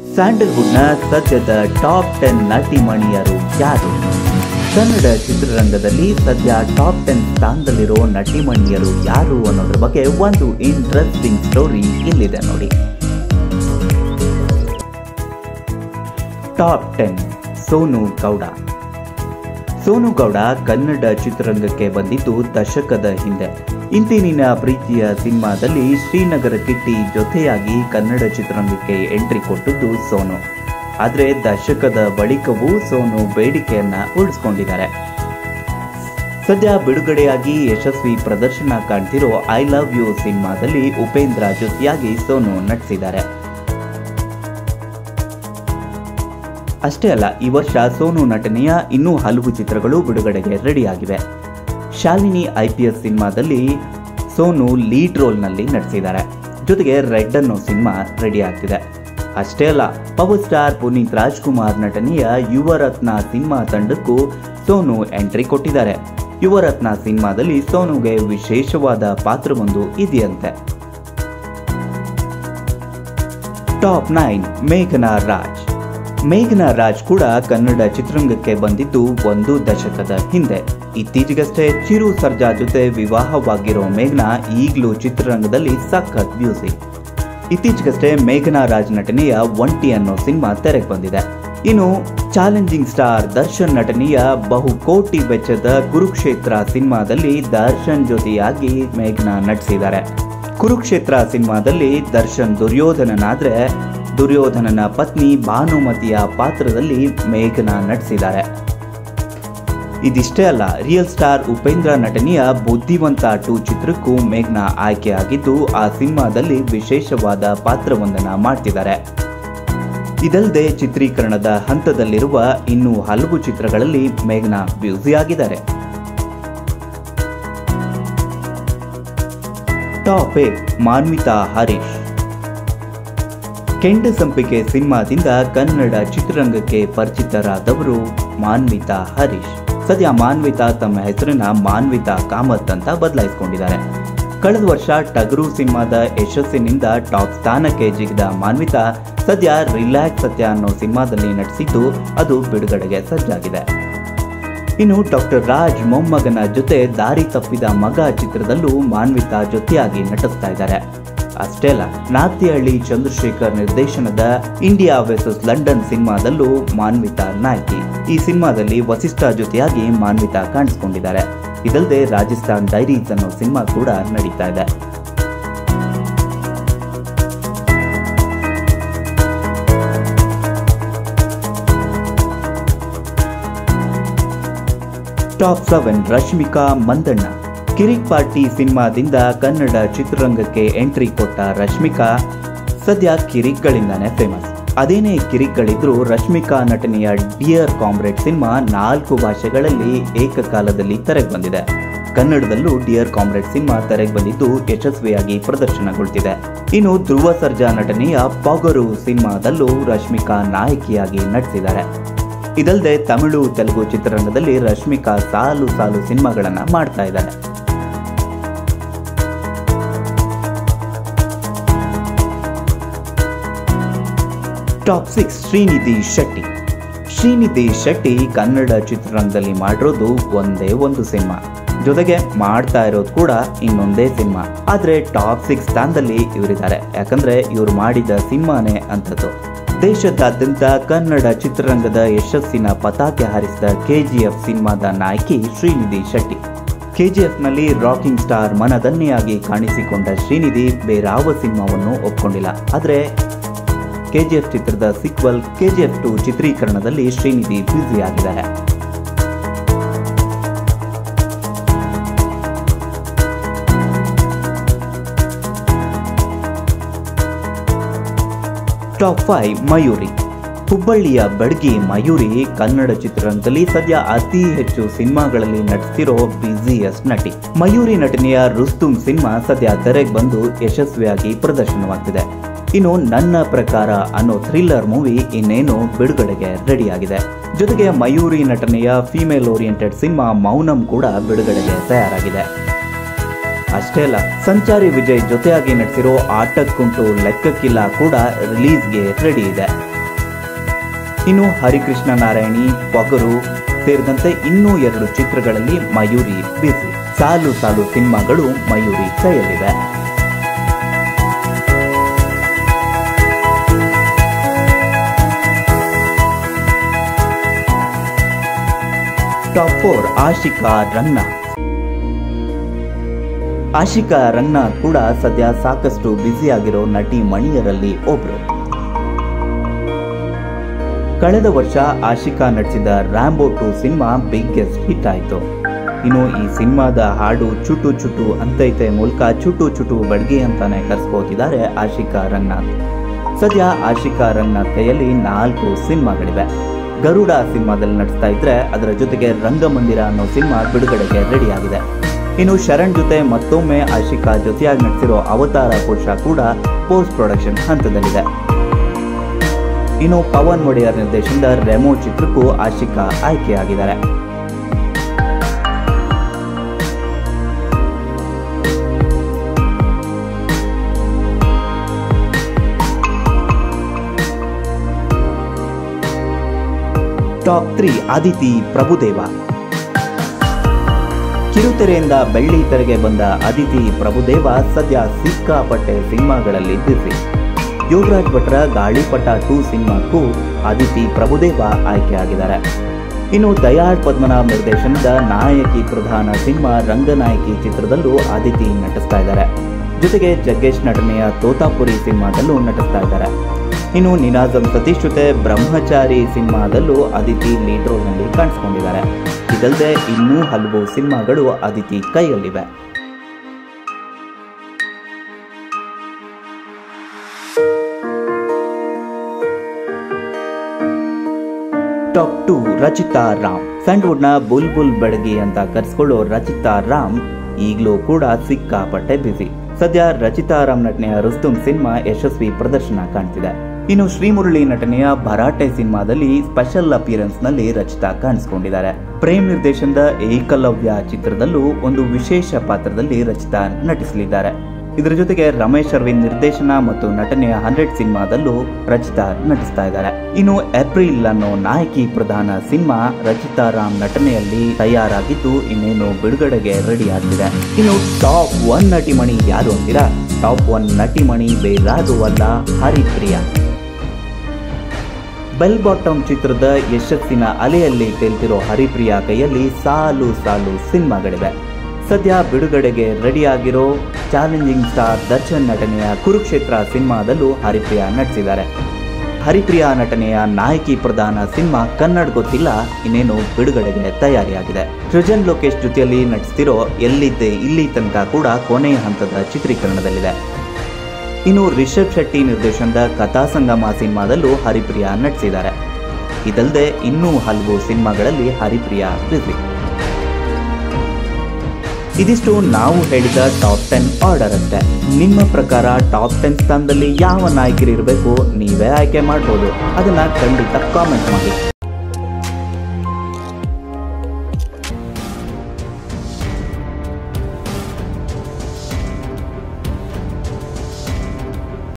ಸ್ಯಾಂಡಲ್ವುಡ್ನ ಸದ್ಯದ top ten ನಟಿಮಣಿಯರು ಯಾರು ಕನ್ನಡ ಚಿತ್ರರಂಗದಲ್ಲಿ ಸದ್ಯ ಟಾಪ್ ಟೆನ್ ಸ್ಥಾನದಲ್ಲಿರೋ ನಟಿಮಣಿಯರು ಯಾರು ಅನ್ನೋದ್ರ ಬಗ್ಗೆ ಒಂದು ಇಂಟ್ರೆಸ್ಟಿಂಗ್ ಸ್ಟೋರಿ ಇಲ್ಲಿದೆ ನೋಡಿ ಟಾಪ್ ಟೆನ್ ಸೋನು ಗೌಡ ಸೋನು ಗೌಡ ಕನ್ನಡ ಚಿತ್ರರಂಗಕ್ಕೆ ಬಂದಿದ್ದು ದಶಕದ ಹಿಂದೆ ಇಂತಿನಿನ ಪ್ರೀತಿಯ ಸಿನಿಮಾದಲ್ಲಿ ಶ್ರೀನಗರ ಕಿಟ್ಟಿ ಜೊತೆಯಾಗಿ ಕನ್ನಡ ಚಿತ್ರರಂಗಕ್ಕೆ ಎಂಟ್ರಿ ಕೊಟ್ಟದ್ದು ಸೋನು ಆದರೆ ದಶಕದ ಬಳಿಕವೂ ಸೋನು ಬೇಡಿಕೆಯನ್ನ ಉಳಿಸ್ಕೊಂಡಿದ್ದಾರೆ ಸದ್ಯ ಬಿಡುಗಡೆಯಾಗಿ ಯಶಸ್ವಿ ಪ್ರದರ್ಶನ ಕಾಣ್ತಿರೋ ಐ ಲವ್ ಯು ಸಿನಿಮಾದಲ್ಲಿ ಉಪೇಂದ್ರ ಜೊತೆಯಾಗಿ ಸೋನು ನಟಿಸಿದ್ದಾರೆ ಅಷ್ಟೇ ಅಲ್ಲ ಈ ವರ್ಷ ಸೋನು ನಟನೆಯ ಇನ್ನೂ ಹಲವು ಚಿತ್ರಗಳು ಬಿಡುಗಡೆಗೆ ರೆಡಿಯಾಗಿವೆ ಶಾಲಿನಿ ಐ ಪಿ ಎಸ್ ಸಿನಿಮಾದಲ್ಲಿ ಸೋನು ಲೀಡ್ ರೋಲ್ನಲ್ಲಿ ನಟಿಸಿದ್ದಾರೆ ಜೊತೆಗೆ ರೆಡ್ ಅನ್ನೋ ಸಿನಿಮಾ ರೆಡಿ ಆಗ್ತಿದೆ ಅಷ್ಟೇ ಅಲ್ಲ ಪವರ್ ಸ್ಟಾರ್ ಪುನೀತ್ ರಾಜ್ಕುಮಾರ್ ನಟನೆಯ ಯುವರತ್ನ ಸಿನಿಮಾ ತಂಡಕ್ಕೂ ಸೋನು ಎಂಟ್ರಿ ಕೊಟ್ಟಿದ್ದಾರೆ ಯುವರತ್ನ ಸಿನಿಮಾದಲ್ಲಿ ಸೋನುಗೆ ವಿಶೇಷವಾದ ಪಾತ್ರವೊಂದು ಇದೆಯಂತೆ ಟಾಪ್ ನೈನ್ ಮೇಘನಾ ರಾಜ್ ಮೇಘನಾ ರಾಜ್ ಕೂಡ ಕನ್ನಡ ಚಿತ್ರರಂಗಕ್ಕೆ ಬಂದಿದ್ದು ಒಂದು ದಶಕದ ಹಿಂದೆ ಇತ್ತೀಚೆಗಷ್ಟೇ ಚಿರು ಸರ್ಜಾ ಜೊತೆ ವಿವಾಹವಾಗಿರೋ ಮೇಘನಾ ಈಗಲೂ ಚಿತ್ರರಂಗದಲ್ಲಿ ಸಖತ್ ಬ್ಯೂಸಿ ಇತ್ತೀಚೆಗಷ್ಟೇ ಮೇಘನಾ ರಾಜ್ ನಟನೆಯ ಒಂಟಿ ಅನ್ನೋ ಸಿನಿಮಾ ತೆರೆಗೆ ಬಂದಿದೆ ಇನ್ನು ಚಾಲೆಂಜಿಂಗ್ ಸ್ಟಾರ್ ದರ್ಶನ್ ನಟನೆಯ ಬಹು ಕೋಟಿ ವೆಚ್ಚದ ಕುರುಕ್ಷೇತ್ರ ಸಿನಿಮಾದಲ್ಲಿ ದರ್ಶನ್ ಜೊತೆಯಾಗಿ ಮೇಘನಾ ನಟಿಸಿದ್ದಾರೆ ಕುರುಕ್ಷೇತ್ರ ಸಿನಿಮಾದಲ್ಲಿ ದರ್ಶನ್ ದುರ್ಯೋಧನನಾದ್ರೆ ದುರ್ಯೋಧನನ ಪತ್ನಿ ಭಾನುಮತಿಯ ಪಾತ್ರದಲ್ಲಿ ಮೇಘನಾ ನಟಿಸಿದ್ದಾರೆ ಇದಿಷ್ಟೇ ಅಲ್ಲ ರಿಯಲ್ ಸ್ಟಾರ್ ಉಪೇಂದ್ರ ನಟನೆಯ ಬುದ್ಧಿವಂತ ಟು ಚಿತ್ರಕ್ಕೂ ಮೇಘ್ನಾ ಆಯ್ಕೆಯಾಗಿದ್ದು ಆ ಸಿನಿಮಾದಲ್ಲಿ ವಿಶೇಷವಾದ ಪಾತ್ರವೊಂದನ್ನ ಮಾಡ್ತಿದ್ದಾರೆ ಇದಲ್ಲದೆ ಚಿತ್ರೀಕರಣದ ಹಂತದಲ್ಲಿರುವ ಇನ್ನೂ ಹಲವು ಚಿತ್ರಗಳಲ್ಲಿ ಮೇಘ್ನಾ ಬ್ಯೂಸಿ ಆಗಿದ್ದಾರೆ ಟಾಪ್ ಏಟ್ ಮಾನ್ವಿತಾ ಹರೀಶ್ ಕೆಂಡ ಸಂಪಿಗೆ ಸಿನಿಮಾದಿಂದ ಕನ್ನಡ ಚಿತ್ರರಂಗಕ್ಕೆ ಪರಿಚಿತರಾದವರು ಮಾನ್ವಿತಾ ಹರೀಶ್ ಸದ್ಯ ಮಾನ್ವಿತಾ ತಮ್ಮ ಹೆಸರನ್ನ ಮಾನ್ವಿತಾ ಕಾಮತ್ ಅಂತ ಬದಲಾಯಿಸಿಕೊಂಡಿದ್ದಾರೆ ಕಳೆದ ವರ್ಷ ಟಗರು ಸಿನಿಮಾದ ಯಶಸ್ಸಿನಿಂದ ಟಾಪ್ ಸ್ಥಾನಕ್ಕೆ ಜಿಗಿದ ಮಾನ್ವಿತಾ ಸದ್ಯ ರಿಲ್ಯಾಕ್ಸ್ ಸತ್ಯ ಅನ್ನೋ ಸಿನಿಮಾದಲ್ಲಿ ನಟಿಸಿದ್ದು ಅದು ಬಿಡುಗಡೆಗೆ ಸಜ್ಜಾಗಿದೆ ಇನ್ನು ಡಾಕ್ಟರ್ ರಾಜ್ ಮೊಮ್ಮಗನ ಜೊತೆ ದಾರಿ ತಪ್ಪಿದ ಮಗ ಚಿತ್ರದಲ್ಲೂ ಮಾನ್ವಿತಾ ಜೊತೆಯಾಗಿ ನಟಿಸ್ತಾ ಇದ್ದಾರೆ ಅಷ್ಟೇ ಅಲ್ಲ ನಾತಿಹಳ್ಳಿ ಚಂದ್ರಶೇಖರ್ ನಿರ್ದೇಶನದ ಇಂಡಿಯಾ ವರ್ಸಸ್ ಲಂಡನ್ ಸಿನಿಮಾದಲ್ಲೂ ಮಾನ್ವಿತಾ ನಾಯಕಿ ಈ ಸಿನಿಮಾದಲ್ಲಿ ವಸಿಷ್ಠ ಜೊತೆಯಾಗಿ ಮಾನ್ವಿತಾ ಕಾಣಿಸಿಕೊಂಡಿದ್ದಾರೆ ಇದಲ್ಲದೆ ರಾಜಸ್ಥಾನ್ ಡೈರೀಸ್ ಅನ್ನೋ ಸಿನಿಮಾ ಕೂಡ ನಡೀತಾ ಇದೆ top seven Rashmika Mandanna Kirik party ಸಿನಿಮಾದಿಂದ ಕನ್ನಡ ಚಿತ್ರರಂಗಕ್ಕೆ ಎಂಟ್ರಿ ಕೊಟ್ಟ ರಶ್ಮಿಕಾ ಸದ್ಯ ಕಿರಿಕ್ಗಳಿಂದಾನೇ ಫೇಮಸ್ ಅದೇನೇ ಕಿರಿಕ್ಗಳಿದ್ರೂ ರಶ್ಮಿಕಾ ನಟನೆಯ ಡಿಯರ್ ಕಾಮ್ರೇಡ್ ಸಿನಿಮಾ ನಾಲ್ಕು ಭಾಷೆಗಳಲ್ಲಿ ಏಕಕಾಲದಲ್ಲಿ ತೆರೆಗೆ ಬಂದಿದೆ ಕನ್ನಡದಲ್ಲೂ ಡಿಯರ್ ಕಾಮ್ರೇಡ್ ಸಿನಿಮಾ ತೆರೆಗೆ ಬಂದಿದ್ದು ಯಶಸ್ವಿಯಾಗಿ ಪ್ರದರ್ಶನಗೊಳ್ತಿದೆ ಇನ್ನು ಧ್ರುವ ಸರ್ಜಾ ನಟನೆಯ ಪೊಗರು ಸಿನಿಮಾದಲ್ಲೂ ರಶ್ಮಿಕಾ ನಾಯಕಿಯಾಗಿ ನಟಿಸಿದ್ದಾರೆ ಇದಲ್ಲದೆ ತಮಿಳು ತೆಲುಗು ಚಿತ್ರರಂಗದಲ್ಲಿ ರಶ್ಮಿಕಾ ಸಾಲು ಸಾಲು ಸಿನಿಮಾಗಳನ್ನ ಮಾಡ್ತಾ ಇದ್ದಾರೆ ಟಾಪ್ ಸಿಕ್ಸ್ ಶ್ರೀನಿಧಿ ಶೆಟ್ಟಿ ಶ್ರೀನಿಧಿ ಶೆಟ್ಟಿ ಕನ್ನಡ ಚಿತ್ರರಂಗದಲ್ಲಿ ಮಾಡಿರೋದು ಒಂದೇ ಒಂದು ಸಿನಿಮಾ ಜೊತೆಗೆ ಮಾಡ್ತಾ ಇರೋದು ಕೂಡ ಇನ್ನೊಂದೇ ಸಿನಿಮಾ ಆದ್ರೆ ಟಾಪ್ ಸಿಕ್ಸ್ ಸ್ಥಾನದಲ್ಲಿ ಇವರಿದ್ದಾರೆ ಯಾಕಂದ್ರೆ ಇವರು ಮಾಡಿದ ಸಿನಿಮಾನೇ ಅಂಥದ್ದು ದೇಶದಾದ್ಯಂತ ಕನ್ನಡ ಚಿತ್ರರಂಗದ ಯಶಸ್ಸಿನ ಪತಾಕೆ ಹಾರಿಸಿದ ಕೆಜಿಎಫ್ ಸಿನಿಮಾದ ನಾಯಕಿ ಶ್ರೀನಿಧಿ ಶೆಟ್ಟಿ ಕೆಜಿಎಫ್ನಲ್ಲಿ ರಾಕಿಂಗ್ ಸ್ಟಾರ್ ಮನದನ್ನೆಯಾಗಿ ಕಾಣಿಸಿಕೊಂಡ ಶ್ರೀನಿಧಿ ಬೇರಾವ ಸಿನಿಮಾವನ್ನು ಒಪ್ಕೊಂಡಿಲ್ಲ ಆದರೆ ಕೆಜಿಎಫ್ ಚಿತ್ರದ ಸಿಕ್ವಲ್ ಕೆಜಿಎಫ್ ಟು ಚಿತ್ರೀಕರಣದಲ್ಲಿ ಶ್ರೀನಿಧಿ ಬ್ಯುಸಿ ಆಗಿದ್ದಾರೆ ಟಾಪ್ ಫೈವ್ ಮಯೂರಿ ಹುಬ್ಬಳ್ಳಿಯ ಬಡ್ಗಿ ಮಯೂರಿ ಕನ್ನಡ ಚಿತ್ರರಂಗದಲ್ಲಿ ಸದ್ಯ ಅತಿ ಹೆಚ್ಚು ಸಿನಿಮಾಗಳಲ್ಲಿ ನಟಿಸಿರೋ ಬಿಸಿಯಸ್ಟ್ ನಟಿ ಮಯೂರಿ ನಟನೆಯ ರುಸ್ತುಂ ಸಿನಿಮಾ ಸದ್ಯ ತೆರೆಗೆ ಬಂದು ಯಶಸ್ವಿಯಾಗಿ ಪ್ರದರ್ಶನವಾಗ್ತಿದೆ ಇನ್ನು ನನ್ನ ಪ್ರಕಾರ ಅನ್ನೋ ಥ್ರಿಲ್ಲರ್ ಮೂವಿ ಇನ್ನೇನು ಬಿಡುಗಡೆಗೆ ರೆಡಿಯಾಗಿದೆ ಜೊತೆಗೆ ಮಯೂರಿ ನಟನೆಯ ಫಿಮೇಲ್ ಓರಿಯೆಂಟೆಡ್ ಸಿನಿಮಾ ಮೌನಂ ಕೂಡ ಬಿಡುಗಡೆಗೆ ತಯಾರಾಗಿದೆ ಅಷ್ಟೇ ಅಲ್ಲ ಸಂಚಾರಿ ವಿಜಯ್ ಜೊತೆಯಾಗಿ ನಟಿಸಿರೋ ಆಟಕ್ಕುಂಟು ಲೆಕ್ಕಕ್ಕಿಲ್ಲ ಕೂಡ ರಿಲೀಸ್ಗೆ ರೆಡಿ ಇದೆ ಇನ್ನು ಹರಿಕೃಷ್ಣ ನಾರಾಯಣಿ ಪೊಗರು ಸೇರಿದಂತೆ ಇನ್ನೂ ಎರಡು ಚಿತ್ರಗಳಲ್ಲಿ ಮಯೂರಿ ಬಿಸಿ ಸಾಲು ಸಾಲು ಸಿನಿಮಾಗಳು ಮಯೂರಿ ಕೈಯಲ್ಲಿವೆ ಟಾಪ್ ಫೋರ್ ಆಶಿಕಾ ರಂಗ್ನ ಆಶಿಕಾ ರಂಗ್ನ ಕೂಡ ಸದ್ಯ ಸಾಕಷ್ಟು ಬ್ಯುಸಿಯಾಗಿರೋ ನಟಿ ಮಣಿಯರಲ್ಲಿ ಒಬ್ರು ಕಳೆದ ವರ್ಷ ಆಶಿಕಾ ನಟಿಸಿದ Rambo two cinema biggest hit ಆಯಿತು ಇನ್ನು ಈ ಸಿನಿಮಾದ ಹಾಡು ಚುಟು ಚುಟು ಅಂತೈತೆ ಮೂಲಕ ಚುಟು ಚುಟು ಬಡ್ಗೆ ಅಂತಾನೆ ಕರೆಸ್ಕೋತಿದ್ದಾರೆ ಆಶಿಕಾ ರಂಗನಾಥ್ ಸದ್ಯ ಆಶಿಕಾ ರಂಗನಾಥ್ ಕೈಯಲ್ಲಿ ನಾಲ್ಕು ಸಿನಿಮಾಗಳಿವೆ ಗರುಡ ಸಿನಿಮಾದಲ್ಲಿ ನಟಿಸ್ತಾ ಇದ್ರೆ ಅದರ ಜೊತೆಗೆ ರಂಗಮಂದಿರ ಅನ್ನೋ ಸಿನಿಮಾ ಬಿಡುಗಡೆಗೆ ರೆಡಿ ಆಗಿದೆ ಇನ್ನು ಶರಣ್ ಜೊತೆ ಮತ್ತೊಮ್ಮೆ ಆಶಿಕಾ ಜೊತೆಯಾಗಿ ನಟಿಸಿರೋ ಅವತಾರ ಪುರುಷ ಕೂಡ ಪೋಸ್ಟ್ ಪ್ರೊಡಕ್ಷನ್ ಹಂತದಲ್ಲಿದೆ ಇನ್ನು ಪವನ್ ಒಡೆಯರ್ ನಿರ್ದೇಶನದ ರೆಮೋ ಚಿತ್ರಕ್ಕೂ ಆಶಿಕಾ ಆಯ್ಕೆಯಾಗಿದ್ದಾರೆ ಟಾಪ್ ತ್ರೀ ಅದಿತಿ ಪ್ರಭುದೇವ ಕಿರುತೆರೆಯಿಂದ ಬೆಳ್ಳಿ ತೆರೆಗೆ ಬಂದ ಅದಿತಿ ಪ್ರಭುದೇವ ಸದ್ಯ ಸಿಕ್ಕಾಪಟ್ಟೆ ಸಿನಿಮಾಗಳಲ್ಲಿ ಬಿಸಿ ಯೋಗರಾಜ್ ಭಟ್ರ ಗಾಳಿಪಟ ಟೂ ಸಿನಿಮಾಕ್ಕೂ ಅದಿತಿ ಪ್ರಭುದೇವ ಆಯ್ಕೆಯಾಗಿದ್ದಾರೆ ಇನ್ನು ದಯಾಳ್ ಪದ್ಮನಾಭ್ ನಿರ್ದೇಶನದ ನಾಯಕಿ ಪ್ರಧಾನ ಸಿನಿಮಾ ರಂಗನಾಯಕಿ ಚಿತ್ರದಲ್ಲೂ ಅದಿತಿ ನಟಿಸ್ತಾ ಇದ್ದಾರೆ ಜೊತೆಗೆ ಜಗ್ಗೇಶ್ ನಟನೆಯ ತೋತಾಪುರಿ ಸಿನಿಮಾದಲ್ಲೂ ನಟಿಸ್ತಾ ಇದ್ದಾರೆ ಇನ್ನು ನಿನಾಜಂ ಸತೀಶ್ ಜೊತೆ ಬ್ರಹ್ಮಚಾರಿ ಸಿನಿಮಾದಲ್ಲೂ ಅದಿತಿ ಲೀಡ್ ರೋಲ್ನಲ್ಲಿ ಕಾಣಿಸ್ಕೊಂಡಿದ್ದಾರೆ ಇದಲ್ಲದೆ ಇನ್ನೂ ಹಲವು ಸಿನಿಮಾಗಳು ಅದಿತಿ ಕೈಯಲ್ಲಿವೆ ಟಾಪ್ ಟು ರಚಿತಾ ರಾಮ್ ಸ್ಯಾಂಡ್ವುಡ್ನ ಬುಲ್ ಬುಲ್ ಬೆಡಗಿ ಅಂತ ಕರೆಸ್ಕೊಳ್ಳೋ ರಚಿತಾ ರಾಮ್ ಈಗಲೂ ಕೂಡ ಸಿಕ್ಕಾಪಟ್ಟೆ ಬಿಸಿ ಸದ್ಯ ರಚಿತಾ ರಾಮ್ ನಟನೆಯ ರುಸ್ತುಂ ಸಿನಿಮಾ ಯಶಸ್ವಿ ಪ್ರದರ್ಶನ ಕಾಣ್ತಿದೆ ಇನ್ನು ಶ್ರೀಮುರಳಿ ನಟನೆಯ ಭರಾಟೆ ಸಿನಿಮಾದಲ್ಲಿ ಸ್ಪೆಷಲ್ ಅಪಿಯರೆನ್ಸ್ ನಲ್ಲಿ ರಚಿತಾ ಕಾಣಿಸಿಕೊಂಡಿದ್ದಾರೆ ಪ್ರೇಮ್ ನಿರ್ದೇಶನದ ಏಕಲವ್ಯ ಚಿತ್ರದಲ್ಲೂ ಒಂದು ವಿಶೇಷ ಪಾತ್ರದಲ್ಲಿ ರಚಿತಾ ನಟಿಸಲಿದ್ದಾರೆ ಇದರ ಜೊತೆಗೆ ರಮೇಶ್ ಅರವಿಂದ್ ನಿರ್ದೇಶನ ಮತ್ತು ನಟನೆಯ ಹಂಡ್ರೆಡ್ ಸಿನಿಮಾದಲ್ಲೂ ರಚಿತಾ ನಟಿಸ್ತಾ ಇದ್ದಾರೆ ಇನ್ನು ಏಪ್ರಿಲ್ ಅನ್ನೋ ನಾಯಕಿ ಪ್ರಧಾನ ಸಿನಿಮಾ ರಚಿತಾ ರಾಮ್ ನಟನೆಯಲ್ಲಿ ತಯಾರಾಗಿದ್ದು ಇನ್ನೇನು ಬಿಡುಗಡೆಗೆ ರೆಡಿ ಆಗ್ತಿದೆ ಇನ್ನು ಟಾಪ್ ಒನ್ ನಟಿಮಣಿ ಯಾರು ಅಂತೀರಾ ಟಾಪ್ ಒನ್ ನಟಿಮಣಿ ಬೇರಾರು ಅಲ್ಲ ಹರಿಪ್ರಿಯಾ ಬೆಲ್ ಬಾಟಮ್ ಚಿತ್ರದ ಯಶಸ್ಸಿನ ಅಲೆಯಲ್ಲಿ ತೇಲ್ತಿರೋ ಹರಿಪ್ರಿಯಾ ಕೈಯಲ್ಲಿ ಸಾಲು ಸಾಲು ಸಿನಿಮಾಗಳಿವೆ ಸದ್ಯ ಬಿಡುಗಡೆಗೆ ರೆಡಿಯಾಗಿರೋ ಚಾಲೆಂಜಿಂಗ್ ಸ್ಟಾರ್ ದರ್ಶನ್ ನಟನೆಯ ಕುರುಕ್ಷೇತ್ರ ಸಿನಿಮಾದಲ್ಲೂ ಹರಿಪ್ರಿಯಾ ನಟಿಸಿದ್ದಾರೆ ಹರಿಪ್ರಿಯಾ ನಟನೆಯ ನಾಯಕಿ ಪ್ರಧಾನ ಸಿನಿಮಾ ಕನ್ನಡ ಗೊತ್ತಿಲ್ಲ ಇನ್ನೇನು ಬಿಡುಗಡೆಗೆ ತಯಾರಿಯಾಗಿದೆ ಸೃಜನ್ ಲೋಕೇಶ್ ಜೊತೆಯಲ್ಲಿ ನಟಿಸ್ತಿರೋ ಎಲ್ಲಿದ್ದೆ ಇಲ್ಲಿ ತನಕ ಕೂಡ ಕೊನೆಯ ಹಂತದ ಚಿತ್ರೀಕರಣದಲ್ಲಿದೆ ಇನ್ನು ರಿಷಬ್ ಶೆಟ್ಟಿ ನಿರ್ದೇಶನದ ಕಥಾ ಸಂಗಮ ಸಿನಿಮಾದಲ್ಲೂ ಹರಿಪ್ರಿಯಾ ನಟಿಸಿದ್ದಾರೆ ಇದಲ್ಲದೆ ಇನ್ನೂ ಹಲವು ಸಿನಿಮಾಗಳಲ್ಲಿ ಹರಿಪ್ರಿಯಾ ಬ್ಯುಸಿ ಇದಿಷ್ಟು ನಾವು ಹೇಳಿದ ಟಾಪ್ ಟೆನ್ ಆರ್ಡರ್ ಅಷ್ಟೇ ನಿಮ್ಮ ಪ್ರಕಾರ ಟಾಪ್ ಟೆನ್ ಸ್ಥಾನದಲ್ಲಿ ಯಾವ ನಾಯಕರು ಇರಬೇಕು ನೀವೇ ಆಯ್ಕೆ ಮಾಡ್ಬೋದು ಅದನ್ನ ಖಂಡಿತ ಕಾಮೆಂಟ್ ಮಾಡಿ